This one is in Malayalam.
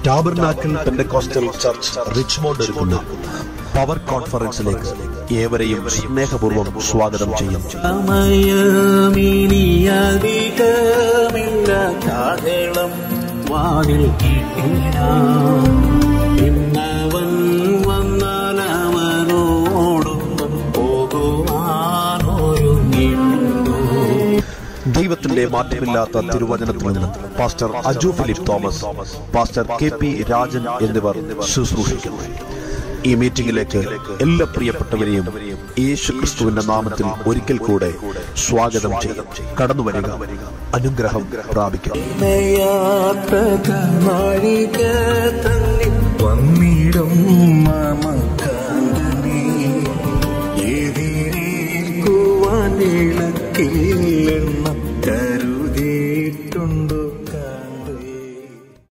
ടാബർനാക്കൽ പെന്തക്കോസ്റ്റൽ ചർച്ച് റിച്ച്മോണ്ട് ഒരുക്കുന്ന പവർ കോൺഫറൻസിലേക്ക് ഏവരെയും സ്നേഹപൂർവ്വം സ്വാഗതം ചെയ്യും സമയമിനിയധികമില്ല കാഹളം വാതിൽ കിട്ടില്ല ഇന്നവൻ വന്നാൽ അവനോടൊപ്പം പോകുവാനൊരുങ്ങിണ്ടു ദൈവത്തിന്റെ മാറ്റമില്ലാത്ത തിരുവചനത്തിൽ നിന്ന് pastor Aju Philip Thomas pastor K P Rajan എന്നിവർ ശുശ്രൂഷിക്കുന്നു ഈ മീറ്റിംഗിലേക്ക് എല്ലാ പ്രിയപ്പെട്ടവരെയും യേശു ക്രിസ്തുവിന്റെ നാമത്തിൽ ഒരിക്കൽ കൂടെ സ്വാഗതം ചെയ്യും കടന്നു വരിക അനുഗ്രഹം പ്രാപിക്കും യാത്രനാഴിക തന്നിൽ വന്നിടും മമകാന്തനെ എതിരേൽക്കുവാൻ ഇളക്കില്ലെന്ന